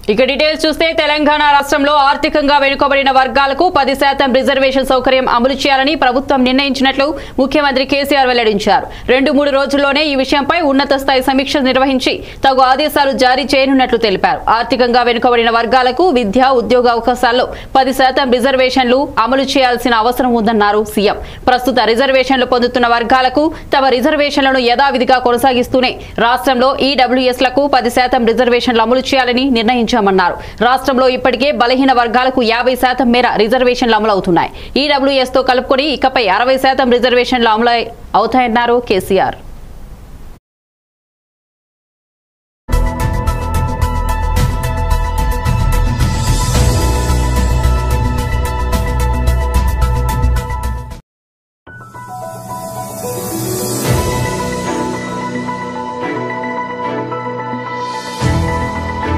ఇక డీటెయిల్స్ చూస్తే తెలంగాణ రాష్ట్రంలో ఆర్థికంగా వెనుకబడిన వర్గాలకు పది శాతం రిజర్వేషన్ సౌకర్యం అమలు చేయాలని ప్రభుత్వం నిర్ణయించినట్లు ముఖ్యమంత్రి కేసీఆర్ వెల్లడించారు రెండు మూడు రోజుల్లోనే ఈ విషయంపై ఉన్నత స్థాయి సమీక్ష నిర్వహించి తగు ఆదేశాలు జారీ చేయనున్నట్లు తెలిపారు ఆర్థికంగా వెనుకబడిన వర్గాలకు విద్య ఉద్యోగ అవకాశాల్లో పది శాతం రిజర్వేషన్లు అమలు చేయాల్సిన అవసరం ఉందన్నారు సీఎం ప్రస్తుత రిజర్వేషన్లు పొందుతున్న వర్గాలకు తమ రిజర్వేషన్లను యథావిధిగా కొనసాగిస్తూనే రాష్ట్రంలో ఈడబ్ల్యూఎస్లకు పది శాతం రిజర్వేషన్లు అమలు చేయాలని నిర్ణయించారు నిర్ణయించామన్నారు రాష్ట్రంలో ఇప్పటికే బలహీన వర్గాలకు యాభై శాతం మేర రిజర్వేషన్లు అమలవుతున్నాయి ఈడబ్ల్యూఎస్ తో కలుపుకొని ఇకపై అరవై శాతం రిజర్వేషన్లు అమలు అవుతాయన్నారు కేసీఆర్